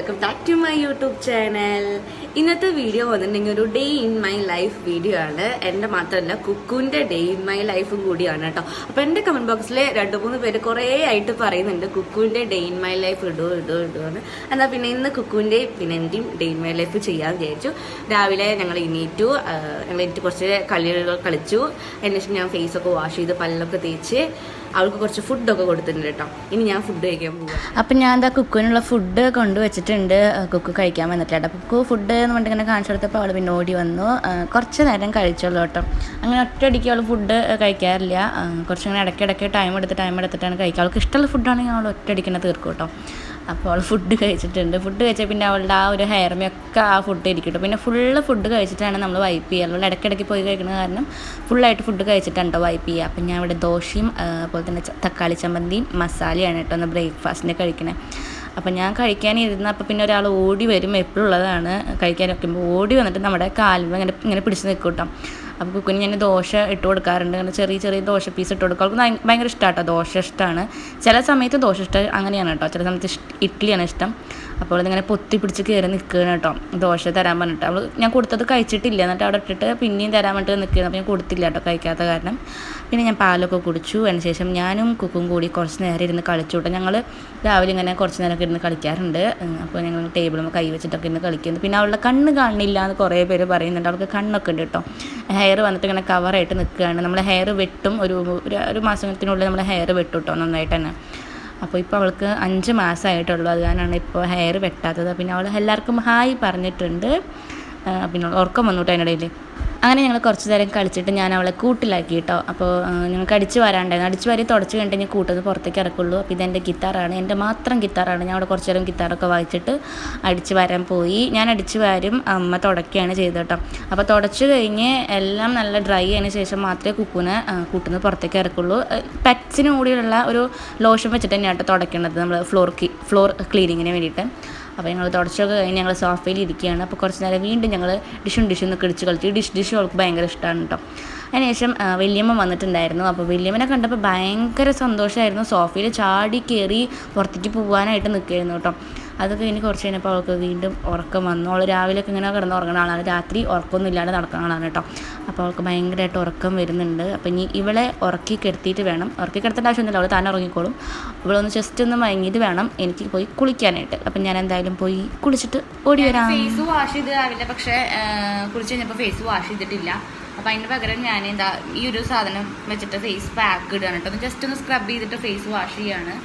welcome back to my YouTube channel ഇന്നത്തെ video വന്നിട്ടുണ്ടെങ്കിൽ ഒരു day in my life video ആണ് എൻ്റെ മാത്രമല്ല കുക്കുവിൻ്റെ ഡേ ഇൻ മൈ ലൈഫും കൂടിയാണ് കേട്ടോ അപ്പോൾ എൻ്റെ കമൻറ്റ് ബോക്സിൽ രണ്ട് മൂന്ന് പേര് കുറേ ആയിട്ട് പറയുന്നുണ്ട് കുക്കുവിൻ്റെ ഡേ ഇൻ മൈ ലൈഫ് ഇടൂ ഇടൂ ഇടൂ എന്ന് എന്നാൽ പിന്നെ ഇന്ന് കുക്കുവിൻ്റെ പിന്നെ എൻ്റെയും ഡേ ഇൻ മൈ ലൈഫ് ചെയ്യാൻ വിചാരിച്ചു രാവിലെ ഞങ്ങൾ എണീറ്റു ആ, ഞങ്ങൾ എനിക്ക് കുറച്ച് കളികൾ കളിച്ചു എന്നിട്ട് ഞാൻ ഫേസൊക്കെ വാഷ് ചെയ്ത് പല്ലൊക്കെ തേച്ച് അവൾക്ക് കുറച്ച് ഫുഡൊക്കെ കൊടുത്തിട്ടുണ്ട് കേട്ടോ ഇനി ഞാൻ ഫുഡ് കഴിക്കാൻ പോകും അപ്പം ഞാൻ എന്താ കുക്കിനുള്ള ഫുഡ് കൊണ്ടുവച്ചിട്ടുണ്ട് അഹ് കുക്ക് കഴിക്കാൻ വന്നിട്ടില്ല അപ്പോൾ കുക്ക് ഫുഡ് എന്ന് പറഞ്ഞിട്ട് ഇങ്ങനെ കാണിച്ചു കൊടുത്തപ്പോൾ അവൾ പിന്നെ ഓടി വന്നു അഹ് കുറച്ച് നേരം കഴിച്ചോളൂ കേട്ടോ അങ്ങനെ ഒറ്റയടിക്ക് അവൾ ഫുഡ് കഴിക്കാറില്ല അഹ് കുറച്ചിങ്ങനെ ഇടയ്ക്കിടയ്ക്ക് ടൈം എടുത്ത് ടൈം എടുത്തിട്ടാണ് കഴിക്കുക അവൾക്ക് ഇഷ്ടമുള്ള ഫുഡാണെങ്കിൽ അവൾ ഒറ്റയടിക്ക് തന്നെ തീർക്കും കേട്ടോ അപ്പോൾ അവൾ ഫുഡ് കഴിച്ചിട്ടുണ്ട് ഫുഡ് കഴിച്ചാൽ പിന്നെ അവളുടെ ആ ഒരു ഹെയർമയൊക്കെ ആ ഫുഡ് ഇരിക്കട്ടോ പിന്നെ ഫുള്ള് ഫുഡ് കഴിച്ചിട്ടാണ് നമ്മൾ വൈപ്പ് ചെയ്യുക അതുകൊണ്ട് ഇടയ്ക്കിടയ്ക്ക് പോയി കഴിക്കുന്ന കാരണം ഫുള്ളായിട്ട് ഫുഡ് കഴിച്ചിട്ടാണ് കേട്ടോ വൈപ്പ് ചെയ്യുക അപ്പം ഞാൻ ഇവിടെ ദോശയും ആ, അതുപോലെ തന്നെ ച- തക്കാളി ചമ്മന്തിയും മസാലയാണ് കേട്ടോ ഒന്ന് ബ്രേക്ക്ഫാസ്റ്റിന് കഴിക്കണേ അപ്പം ഞാൻ കഴിക്കാനിരുന്ന അപ്പോൾ പിന്നെ ഒരാൾ ഓടി വരും എപ്പോഴും ഉള്ളതാണ് കഴിക്കാൻ വെക്കുമ്പോൾ ഓടി വന്നിട്ട് നമ്മുടെ കാലിൽ ഇങ്ങനെ ഇങ്ങനെ പിടിച്ച് നിൽക്കും കേട്ടോ അപ്പോൾ കുക്കിന് ഞാൻ ദോശ ഇട്ട് കൊടുക്കാറുണ്ട് അങ്ങനെ ചെറിയ ചെറിയ ദോശ പീസ് ഇട്ട് കൊടുക്കും അവൾക്ക് ഭയ- ഭയങ്കര ഇഷ്ടമാണ് കേട്ടോ ദോശ ഇഷ്ടമാണ് ചില സമയത്ത് ദോശ ഇഷ്ടം അങ്ങനെയാണ് കേട്ടോ ചില സമയത്ത് ഇഷ്- ഇഡ്ഡലിയാണ് ഇഷ്ടം അപ്പോൾ ഇതിങ്ങനെ പൊത്തി പിടിച്ച് കയറി നിൽക്കുകയാണ് കേട്ടോ ദോശ തരാൻ പറഞ്ഞിട്ട് അവൾ ഞാൻ കൊടുത്തത് കഴിച്ചിട്ടില്ല എന്നിട്ട് അവിടെ ഇട്ടിട്ട് പിന്നെയും തരാൻ വേണ്ടിയിട്ട് നിൽക്കുകയാണ് അപ്പോൾ ഞാൻ കൊടുത്തില്ല കേട്ടോ കഴിക്കാത്ത കാരണം പിന്നെ ഞാൻ പാലൊക്കെ കുടിച്ചു അതിന് ശേഷം ഞാനും കുക്കും കൂടി കുറച്ച് നേരം ഇരുന്ന് കളിച്ചു കേട്ടോ ഞങ്ങൾ രാവിലെ ഇങ്ങനെ കുറച്ച് നേരമൊക്കെ ഇരുന്ന് കളിക്കാറുണ്ട് ഉം, അപ്പോൾ ഞങ്ങൾ ടേബിളും കൈ വെച്ചിട്ടൊക്കെ ഇരുന്ന് കളിക്കുന്നു പിന്നെ അവളുടെ കണ്ണ് കാണില്ല എന്ന് കുറേ പേര് പറയുന്നുണ്ട് അവൾക്ക് കണ്ണൊക്കെ ഉണ്ട് കേട്ടോ ഹെയർ വന്നിട്ട് ഇങ്ങനെ കവറായിട്ട് നിൽക്കുകയാണ് നമ്മൾ ഹെയർ വെട്ടും ഒരു ഒരു ഒരു മാസത്തിനുള്ളിൽ നമ്മൾ ഹെയർ വെട്ടും കേട്ടോ നന്നായിട്ട് തന്നെ അപ്പോൾ ഇപ്പോൾ അവൾക്ക് അഞ്ച് മാസമായിട്ടുള്ളൂ അത് കാരണമാണ് ഇപ്പോൾ ഹെയർ വെട്ടാത്തത് പിന്നെ അവൾ എല്ലാവർക്കും ഹായ് പറഞ്ഞിട്ടുണ്ട് ആ, പിന്നെ ഉറക്കം വന്നു കേട്ടോ അതിനിടയിൽ അങ്ങനെ ഞങ്ങൾ കുറച്ച് നേരം കളിച്ചിട്ട് ഞാൻ അവളെ കൂട്ടിലാക്കി കേട്ടോ അപ്പോൾ ആ, ഞങ്ങൾക്ക് അടിച്ച് വരാണ്ടായിരുന്നു അടിച്ച് വാരി തുടച്ച് കഴിഞ്ഞിട്ട് ഞാൻ കൂട്ടത് പുറത്തേക്ക് ഇറക്കുള്ളൂ അപ്പോൾ ഇതെൻ്റെ ഗിത്താറാണ് എൻ്റെ മാത്രം ഗിത്താറാണ് ഞാൻ അവിടെ കുറച്ച് നേരം ഗിത്താറൊക്കെ വായിച്ചിട്ട് അടിച്ച് വരാൻ പോയി ഞാൻ അടിച്ച് വാരും അമ്മ തുടക്കുകയാണ് ചെയ്തത് കേട്ടോ അപ്പോൾ തുടച്ച് കഴിഞ്ഞ് എല്ലാം നല്ല ഡ്രൈ ആയതിനു ശേഷം മാത്രമേ കുക്കുനെ കൂട്ടുന്നത് പുറത്തേക്ക് ഇറക്കുള്ളൂ പെറ്റ്സിന് കൂടിയുള്ള ഒരു ലോഷൻ വെച്ചിട്ട് തന്നെയാണ് കേട്ടോ തുടയ്ക്കേണ്ടത് നമ്മൾ ഫ്ലോർ ഫ്ലോർ ക്ലീനിങ്ങിന് വേണ്ടിയിട്ട് അപ്പോൾ ഞങ്ങൾ തുടച്ചൊക്കെ കഴിഞ്ഞ് ഞങ്ങൾ സോഫയിൽ ഇരിക്കുകയാണ് അപ്പോൾ കുറച്ച് നേരം വീണ്ടും ഞങ്ങൾ ഡിഷും ഡിഷും ഒക്കെ ഇടിച്ച് കളിച്ചു ഡിഷ് ഡിഷ് അവൾക്ക് ഭയങ്കര ഇഷ്ടമാണ് കേട്ടോ അതിനുശേഷം ആ, വല്യമ്മ വന്നിട്ടുണ്ടായിരുന്നു അപ്പോൾ വല്യമ്മനെ കണ്ടപ്പോൾ ഭയങ്കര സന്തോഷമായിരുന്നു സോഫയിൽ ചാടി കയറി പുറത്തേക്ക് പോകാനായിട്ട് നിൽക്കുകയായിരുന്നു കേട്ടോ അതൊക്കെ കഴിഞ്ഞ് കുറച്ച് കഴിഞ്ഞപ്പോൾ അവൾക്ക് വീണ്ടും ഉറക്കം വന്നു അവൾ രാവിലെയൊക്കെ ഇങ്ങനെ കിടന്ന് ഉറങ്ങുന്ന ആളാണ് രാത്രി ഉറക്കമൊന്നും ഇല്ലാതെ നടക്കുന്ന ആളാണ് കേട്ടോ അപ്പോൾ അവൾക്ക് ഭയങ്കരമായിട്ട് ഉറക്കം വരുന്നുണ്ട് അപ്പോൾ ഇനി ഇവളെ ഉറക്കി കിടത്തിയിട്ട് വേണം ഉറക്കി കിടത്തേണ്ട ആവശ്യമൊന്നുമില്ല അവൾ താൻ ഉറങ്ങിക്കോളും ഇവളൊന്ന് ജസ്റ്റ് ഒന്ന് മയങ്ങിയിട്ട് വേണം എനിക്ക് പോയി കുളിക്കാനായിട്ട് അപ്പം ഞാൻ എന്തായാലും പോയി കുളിച്ചിട്ട് ഓടി വരാം ഫേസ് വാഷ് ചെയ്ത് രാവിലെ പക്ഷെ കുളിച്ച് കഴിഞ്ഞപ്പോൾ ഫേസ് വാഷ് ചെയ്തിട്ടില്ല അപ്പൊ അതിന് പകരം ഞാൻ എന്താ ഈ ഒരു സാധനം വെച്ചിട്ട് ഫേസ് പാക്ക് ഇടുകയാണ് കേട്ടോ ജസ്റ്റ് ഒന്ന് സ്ക്രബ് ചെയ്തിട്ട് ഫേസ് വാഷ് ചെയ്യാണ്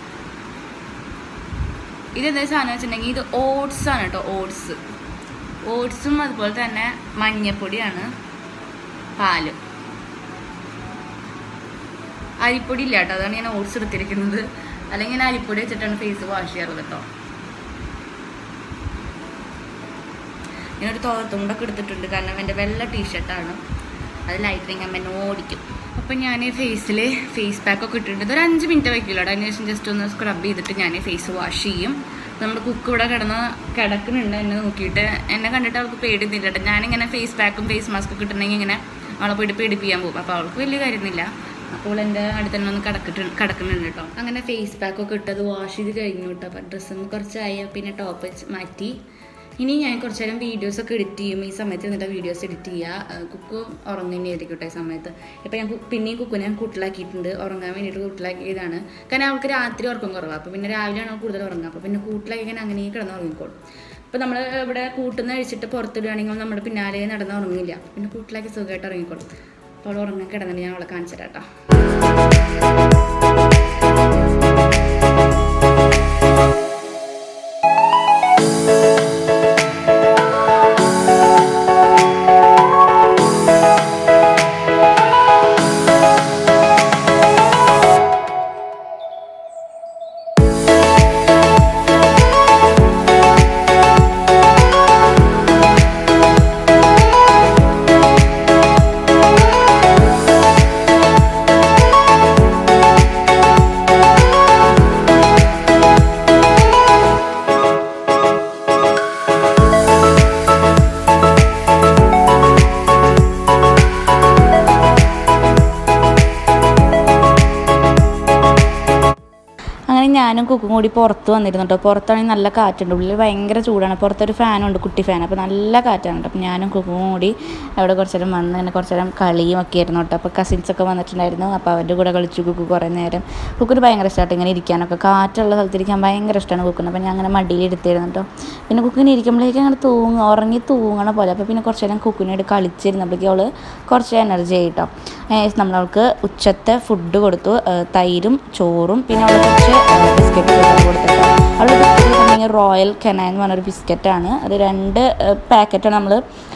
ഇത് എന്താ സാധനം വെച്ചിട്ടുണ്ടെങ്കിൽ ഇത് ഓട്സ് ആണ് കേട്ടോ ഓട്സ് ഓട്സും അതുപോലെ തന്നെ മഞ്ഞപ്പൊടിയാണ് പാല് അരിപ്പൊടി ഇല്ല കേട്ടോ അതാണ് ഞാൻ ഓട്സ് എടുത്തിരിക്കുന്നത് അല്ലെങ്കിൽ ഞാൻ അരിപ്പൊടി വെച്ചിട്ടാണ് ഫേസ് വാഷ് ചെയ്യാറുള്ളത് കേട്ടോ ഞാനൊരു തോർത്തും കൂടെ എടുത്തിട്ടുണ്ട് കാരണം എൻ്റെ വെള്ള ടീഷർട്ടാണ് അത് ലൈറ്റിങ് അമ്മ എന്നെ ഓടിക്കും അപ്പം ഞാൻ ഫേസിൽ ഫേസ് പാക്ക് ഒക്കെ ഇട്ടിട്ടുണ്ട് ഇതൊരു അഞ്ച് മിനിറ്റ് വയ്ക്കില്ല അതിന് ശേഷം ജസ്റ്റ് ഒന്ന് സ്ക്രബ് ചെയ്തിട്ട് ഞാൻ ഫേസ് വാഷ് ചെയ്യും നമ്മുടെ കുക്ക് ഇവിടെ കിടന്ന് കിടക്കുന്നുണ്ട് എന്നെ നോക്കിയിട്ട് എന്നെ കണ്ടിട്ട് അവൾക്ക് പേടിയൊന്നുമില്ല കേട്ടോ ഞാനിങ്ങനെ ഫേസ് പാക്കും ഫേസ് മാസ്കും ഒക്കെ ഇട്ടിട്ടുണ്ടെങ്കിൽ ഇങ്ങനെ അവളെ പോയിട്ട് പേടിപ്പിക്കാൻ പോകും അപ്പോൾ അവൾക്ക് വലിയ കാര്യമൊന്നുമില്ല അപ്പോൾ എൻ്റെ അടുത്ത് തന്നെ ഒന്ന് കിടക്കിട്ട് കിടക്കുന്നുണ്ട് കേട്ടോ അങ്ങനെ ഫേസ് പാക്ക് ഒക്കെ ഇട്ടത് വാഷ് ചെയ്ത് കഴിഞ്ഞു കേട്ടോ അപ്പം ഡ്രസ്സും കുറച്ചായി പിന്നെ ടോപ്പ് മാറ്റി ഇനി ഞാൻ കുറച്ച് നേരം വീഡിയോസ് ഒക്കെ എഡിറ്റ് ചെയ്യും ഈ സമയത്ത് എന്നിട്ട് വീഡിയോസ് എഡിറ്റ് ചെയ്യുക കുക്ക് ഉറങ്ങുന്നതായിരിക്കും കേട്ടോ ഈ സമയത്ത് ഇപ്പം ഞാൻ കു- പിന്നെയും കുക്ക് ഞാൻ കൂട്ടിലാക്കിയിട്ടുണ്ട് ഉറങ്ങാൻ വേണ്ടിയിട്ട് കൂട്ടിലാക്കിയതാണ് കാരണം അവൾക്ക് രാത്രി ഉറക്കം കുറവാണ് അപ്പോൾ പിന്നെ രാവിലെയാണ് അവൾ കൂടുതൽ ഉറങ്ങുക അപ്പോൾ പിന്നെ കൂട്ടിലാക്കി ഞാൻ അങ്ങനെ കിടന്ന് ഉറങ്ങിക്കോളും ഇപ്പം നമ്മൾ ഇവിടെ കൂട്ടുന്ന കഴിച്ചിട്ട് പുറത്തിടുകയാണെങ്കിൽ നമ്മുടെ പിന്നാലെ നടന്ന് ഉറങ്ങില്ല പിന്നെ കൂട്ടിലാക്കി സുഖമായിട്ട് ഉറങ്ങിക്കോളും അപ്പോൾ അവൾ ഉറങ്ങാൻ കിടന്നിട്ട് ഞാൻ അവളെ കാണിച്ചു തരാം കേട്ടോ ഞാനും കുക്കും കൂടി പുറത്ത് വന്നിരുന്നു കേട്ടോ പുറത്താണെങ്കിൽ നല്ല കാറ്റുണ്ട് ഉള്ളിൽ ഭയങ്കര ചൂടാണ് പുറത്തൊരു ഫാനുണ്ട് കുട്ടി ഫാൻ അപ്പോൾ നല്ല കാറ്റാണ് കേട്ടോ അപ്പോൾ ഞാനും കുക്കും കൂടി അവിടെ കുറച്ച് നേരം വന്ന് അങ്ങനെ കുറച്ച് നേരം കളിയും ഒക്കെ ആയിരുന്നു കേട്ടോ അപ്പോൾ കസിൻസൊക്കെ വന്നിട്ടുണ്ടായിരുന്നു അപ്പോൾ അവരുടെ കൂടെ കളിച്ചു കുക്കു കുറേ നേരം കുക്കിന് ഭയങ്കര ഇഷ്ടമായിട്ട് ഇങ്ങനെ ഇരിക്കാനൊക്കെ കാറ്റുള്ള സ്ഥലത്തിരിക്കാൻ ഭയങ്കര ഇഷ്ടമാണ് കുക്കിന് അപ്പോൾ ഞാൻ അങ്ങനെ മടിയിൽ എടുത്തിരുന്നു കേട്ടോ പിന്നെ കുക്കിന് ഇരിക്കുമ്പോഴേക്കും അങ്ങനെ തൂങ്ങും ഉറങ്ങി തൂങ്ങണ പോലെ അപ്പോൾ പിന്നെ കുറച്ച് നേരം കുക്കിനായിട്ട് കളിച്ചിരുന്നപ്പോഴേക്കും അവൾ കുറച്ച് എനർജി ആയിട്ടോ നമ്മളവൾക്ക് ഉച്ചത്തെ ഫുഡ് കൊടുത്തു ആ, തൈരും ചോറും പിന്നെ അവൾ കുറച്ച് ബിസ്ക്കറ്റ് കൊടുത്തിട്ട് അവൾ ബിസ്ക്കറ്റ് റോയൽ കെന എന്ന് പറഞ്ഞൊരു ബിസ്ക്കറ്റാണ് അത് രണ്ട് പാക്കറ്റാണ് നമ്മൾ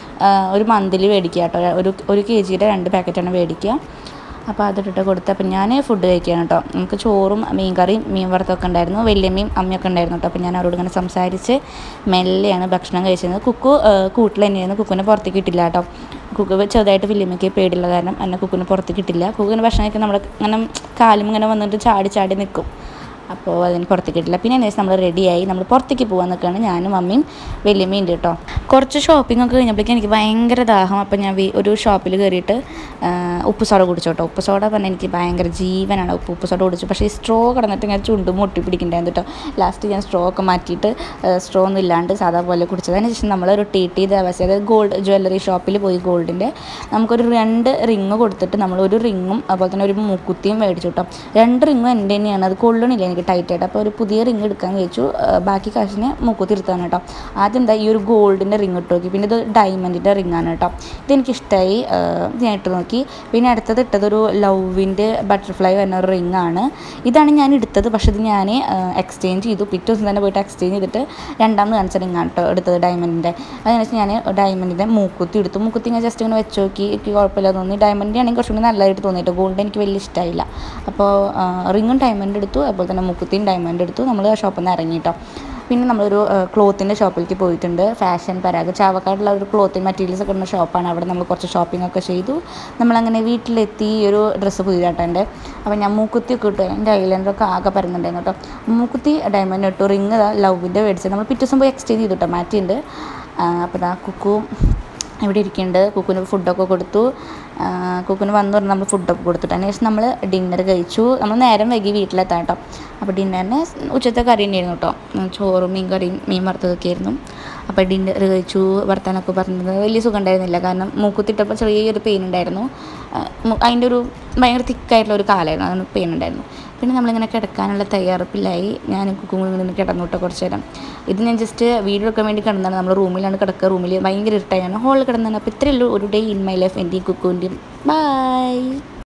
ഒരു മന്തിൽ മേടിക്കുക കേട്ടോ ഒരു ഒരു കെ ജിയുടെ രണ്ട് പാക്കറ്റാണ് മേടിക്കുക അപ്പോൾ അതിട്ടിട്ട് കൊടുത്ത് അപ്പം ഞാൻ ഫുഡ് കഴിക്കുകയാണ് കേട്ടോ നമുക്ക് ചോറും മീൻ കറിയും മീൻ വറുത്തൊക്കെ ഉണ്ടായിരുന്നു വലിയമ്മയും അമ്മയൊക്കെ ഉണ്ടായിരുന്നു കേട്ടോ അപ്പോൾ ഞാൻ അവരോട് ഇങ്ങനെ സംസാരിച്ച് മെല്ലെയാണ് ഭക്ഷണം കഴിച്ചിരുന്നത് കുക്കു ആ, കൂട്ടിൽ തന്നെയായിരുന്നു കുക്കുനെ പുറത്തേക്ക് ഇട്ടില്ല കേട്ടോ കുക്ക് ചെറുതായിട്ട് വലിയമ്മയ്ക്ക് പേടിയുള്ള കാരണം എന്നെ കുക്കുനെ പുറത്തേക്ക് ഇട്ടില്ല കുക്കിന് ഭക്ഷണം കഴിക്കാൻ നമ്മുടെ ഇങ്ങനെ കാലും ഇങ്ങനെ വന്നിട്ട് ചാടി ചാടി നിൽക്കും അപ്പോൾ അതിന് പുറത്തേക്ക് ഇട്ടില്ല പിന്നെ അതിന് ശേഷം നമ്മൾ റെഡിയായി നമ്മൾ പുറത്തേക്ക് പോകാൻ നിൽക്കുകയാണ് ഞാനും അമ്മയും വലിയമ്മയും ഉണ്ട് കേട്ടോ കുറച്ച് ഷോപ്പിംഗ് ഒക്കെ കഴിഞ്ഞപ്പോഴേക്കും എനിക്ക് ഭയങ്കര ദാഹം അപ്പോൾ ഞാൻ വി- ഒരു ഷോപ്പിൽ കയറിയിട്ട് ആ, ഉപ്പ് സോഡ കുടിച്ചു കേട്ടോ ഉപ്പ് സോഡ പറഞ്ഞാൽ എനിക്ക് ഭയങ്കര ജീവനാണ് ഉപ്പ് ഉപ്പ് സോഡ കുടിച്ചു പക്ഷേ ഈ സ്ട്രോ കിടന്നിട്ട് ഞാൻ ചുണ്ടും മുട്ടി പിടിക്കണ്ടായിരുന്നു കേട്ടോ ലാസ്റ്റ് ഞാൻ സ്ട്രോ ഒക്കെ മാറ്റിയിട്ട് സ്ട്രോ ഒന്നും ഇല്ലാണ്ട് സാധാ പോലെ കുടിച്ചത് അതിന് ശേഷം നമ്മളൊരു ടി ടി ദേവസ്യ അതായത് ഗോൾഡ് ജ്വല്ലറി ഷോപ്പിൽ പോയി ഗോൾഡിൻ്റെ നമുക്കൊരു രണ്ട് റിങ് കൊടുത്തിട്ട് നമ്മൾ ഒരു റിങ്ങും അതുപോലെ തന്നെ ഒരു മൂക്കുത്തിയും മേടിച്ചു കേട്ടോ രണ്ട് റിങ്ങും എൻ്റെ തന്നെയാണ് അത് കൊള്ളണില്ല എനിക്ക് ടൈറ്റ് ആയിട്ട് അപ്പോൾ ഒരു പുതിയ റിങ് എടുക്കാൻ കഴിച്ചു ബാക്കി കാശിന് മൂക്കുത്തി എടുത്താണ് കേട്ടോ ആദ്യം എന്താ ഈ ഒരു ഗോൾഡിൻ്റെ റിങ് ഇട്ട് നോക്കി പിന്നെ ഇത് ഡയമണ്ടിൻ്റെ റിങ് ആണ് കേട്ടോ ഇതെനിക്ക് ഇഷ്ടമായി ഞാൻ ഇട്ട് നോക്കി പിന്നെ അടുത്തത് ഇട്ടത് ഒരു ലവിൻ്റെ ബട്ടർഫ്ലൈ വരുന്ന ഒരു റിങ് ആണ് ഇതാണ് ഞാൻ എടുത്തത് പക്ഷേ ഇത് ഞാൻ എക്സ്ചേഞ്ച് ചെയ്തു പിറ്റേ ദിവസം തന്നെ പോയിട്ട് എക്സ്ചേഞ്ച് ചെയ്തിട്ട് രണ്ടാമത് കാണിച്ച റിങ് ആണ് കേട്ടോ എടുത്തത് ഡയമണ്ടിൻ്റെ അതിനുശേഷം ഞാൻ ഡയമണ്ടിൻ്റെ മൂക്കുത്തി എടുത്തു മൂക്കുത്തി ഞാൻ ജസ്റ്റ് ഇങ്ങനെ വെച്ച് നോക്കി എനിക്ക് കുഴപ്പമില്ല തോന്നി ഡയമണ്ടിൻ്റെ ആണെങ്കിൽ കുറച്ചുകൂടി നല്ലതായിട്ട് തോന്നിയിട്ട് ഗോൾഡ് എനിക്ക് വലിയ ഇഷ്ടമായില്ല അപ്പോൾ റിങ്ങും ഡയമണ്ട് എടുത്തു അതുപോലെ തന്നെ മുക്കുത്തിയും ഡയമണ്ട് എടുത്തു നമ്മൾ ആ ഷോപ്പിൽ നിന്ന് ഇറങ്ങി കേട്ടോ പിന്നെ നമ്മളൊരു ക്ലോത്തിൻ്റെ ഷോപ്പിലേക്ക് പോയിട്ടുണ്ട് ഫാഷൻ പരാഗ് ചാവക്കാടുള്ള ഒരു ക്ലോത്തിങ് മെറ്റീരിയൽസ് ഒക്കെ ഉള്ള ഷോപ്പാണ് അവിടെ നമ്മൾ കുറച്ച് ഷോപ്പിംഗ് ഒക്കെ ചെയ്തു നമ്മളങ്ങനെ വീട്ടിലെത്തി ഈ ഒരു ഡ്രസ്സ് പുതിയതായിട്ടുണ്ട് അപ്പോൾ ഞാൻ മൂക്കുത്തി ഒക്കെ ഇട്ടു എൻ്റെ ഐലൻഡറൊക്കെ ആകെ പരന്നുണ്ടായിരുന്നു കേട്ടോ മൂക്കുത്തി ഡയമണ്ട് ഇട്ടു റിങ് ലവിൻ്റെ മേടിച്ചത് നമ്മൾ പിറ്റേ ദിവസം പോയി എക്സ്ചേഞ്ച് ചെയ്തു കേട്ടോ മാറ്റിയിട്ടുണ്ട് അപ്പോൾ ദാ കുക്കു ഇവിടെ ഇരിക്കുന്നുണ്ട് കുക്കുന് ഫുഡൊക്കെ കൊടുത്തു ആ, കുക്കുന് വന്നു പറഞ്ഞ് നമ്മൾ ഫുഡൊക്കെ കൊടുത്തിട്ട് അതിന് ശേഷം നമ്മൾ ഡിന്നർ കഴിച്ചു നമ്മൾ നേരം വൈകി വീട്ടിലെത്താം കേട്ടോ അപ്പോൾ ഡിന്നറിന് ഉച്ചത്തെ കറി തന്നെയായിരുന്നു കേട്ടോ ഉം, ചോറും മീൻ കറിയും മീൻ വറുത്തതൊക്കെ ആയിരുന്നു അപ്പോൾ ഡിന്നർ കഴിച്ചു വർത്താനൊക്കെ പറഞ്ഞത് വലിയ സുഖം ഉണ്ടായിരുന്നില്ല കാരണം മൂക്കുത്തിട്ടപ്പോൾ ചെറിയൊരു പെയിൻ ഉണ്ടായിരുന്നു ആ, മു- അതിൻ്റെ ഒരു ഭയങ്കര തിക്കായിട്ടുള്ള ഒരു കാലമായിരുന്നു അതിന് പെയിൻ ഉണ്ടായിരുന്നു പിന്നെ നമ്മളിങ്ങനെ കിടക്കാനുള്ള തയ്യാറെടുപ്പിലായി ഞാൻ കുക്കും ഇങ്ങനെ കിടന്നു കേട്ടോ കുറച്ച് നേരം ഇത് ഞാൻ ജസ്റ്റ് വീഡിയോ എടുക്കാൻ വേണ്ടി കിടന്നതാണ് നമ്മൾ റൂമിലാണ് കിടക്കുക റൂമിൽ ഭയങ്കര ഇഷ്ടമായാണ് ഹോളിൽ കിടന്നാണ് അപ്പോൾ ഇത്രയേ ഉള്ളൂ ഒരു ഡേ ഇൻ മൈ ലൈഫ് എൻ്റെയും കുക്കുവിൻ്റെയും ബൈ